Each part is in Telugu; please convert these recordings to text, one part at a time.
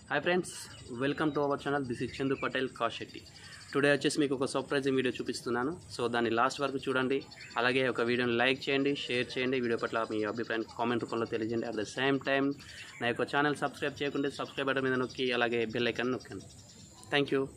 hi friends welcome to our channel this is Chandu Patel Kasetti today వచ్చేసి మీకు ఒక సర్ప్రైజింగ్ వీడియో చూపిస్తున్నాను సో దాన్ని లాస్ట్ వరకు చూడండి అలాగే ఒక వీడియోని లైక్ చేయండి షేర్ చేయండి వీడియో పట్ల మీ అభిప్రాయం కామెంట్ రూపంలో తెలియజేయండి అట్ ద సేమ్ టైం నా యొక్క ఛానల్ సబ్స్క్రైబ్ చేయకుంటే సబ్స్క్రైబ్ బటన్ మీద నొక్కి అలాగే బెల్ ఐకాన్ నొక్కండి థ్యాంక్ యూ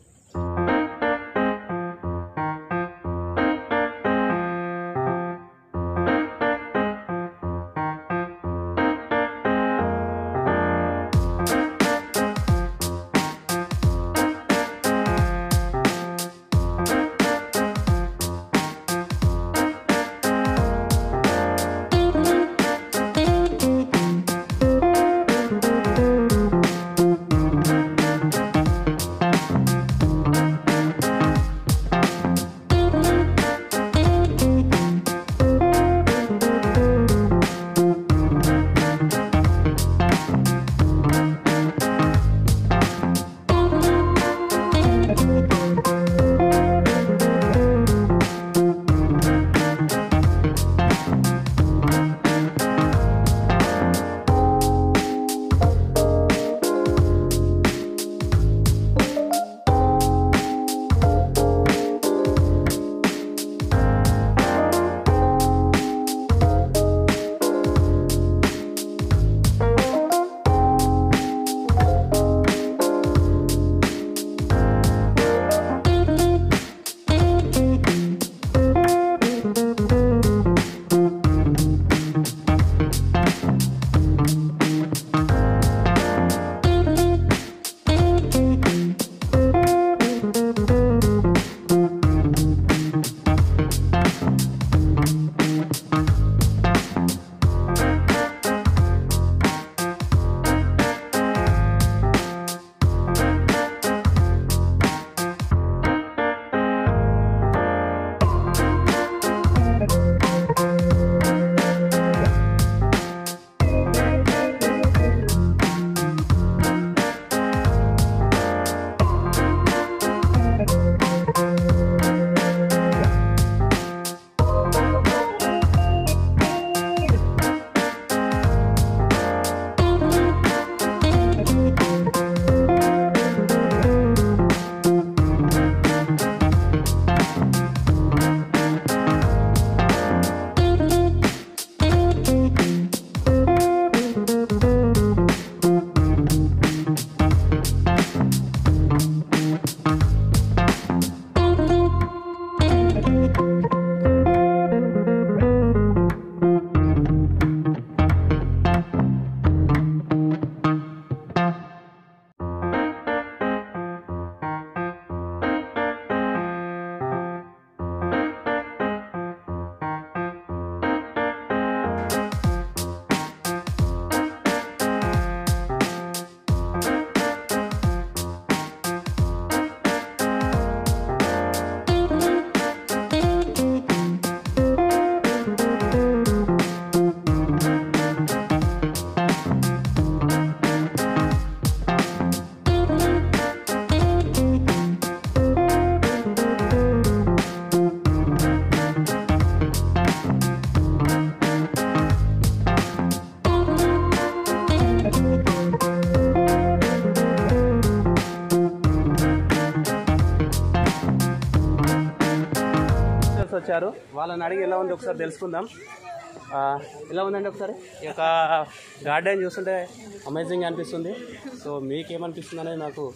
టీచర్స్ వచ్చారు వాళ్ళని అడిగి ఎలా ఉంది ఒకసారి తెలుసుకుందాం ఆ, ఎలా ఉందండి ఒకసారి ఈ యొక్క గార్డెన్ చూస్తుంటే అమేజింగ్ అనిపిస్తుంది సో మీకేమనిపిస్తుంది అనేది నాకు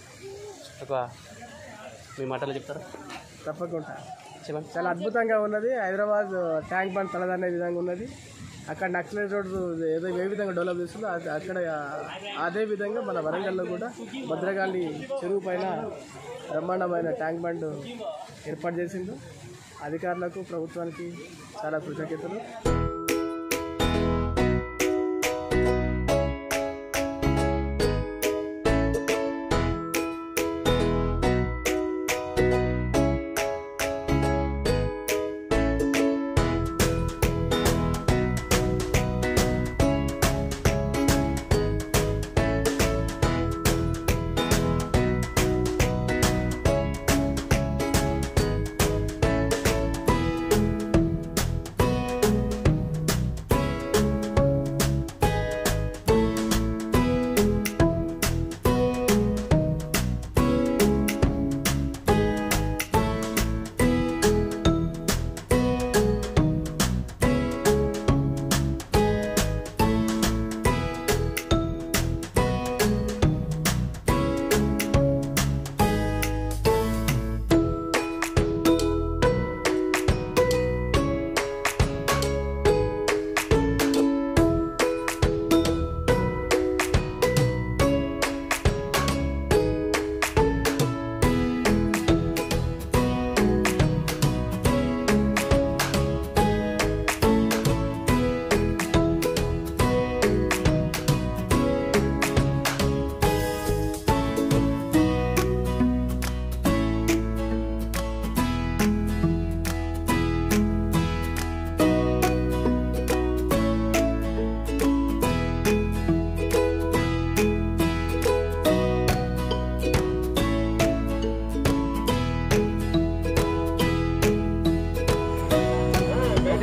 ఒక మీ మాటలు చెప్తారా తప్పకుండా చెప్పండి చాలా అద్భుతంగా ఉన్నది హైదరాబాద్ ట్యాంక్ బండ్ తలదనే విధంగా ఉన్నది అక్కడ నక్సలైట్ రోడ్ ఏదో ఏ విధంగా డెవలప్ చేస్తుందో అది అక్కడ అదే విధంగా మన వరంగల్లో కూడా భద్రకాళి చెరువు పైన బ్రహ్మాండమైన ట్యాంక్ బండ్ ఏర్పాటు చేసిండు అధికారులకు ప్రభుత్వానికి చాలా కృతజ్ఞతలు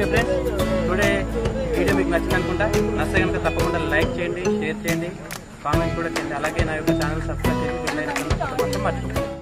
ఓకే ఫ్రెండ్స్ టుడే వీడియో మీకు నచ్చింది అనుకుంటా నచ్చితే కనుక తప్పకుండా లైక్ చేయండి షేర్ చేయండి కామెంట్ కూడా చేయండి అలాగే నా యొక్క ఛానల్ సబ్స్క్రైబ్ చేసి బెల్ ఐకాన్ నొక్కడం మాత్రం మర్చిపోకండి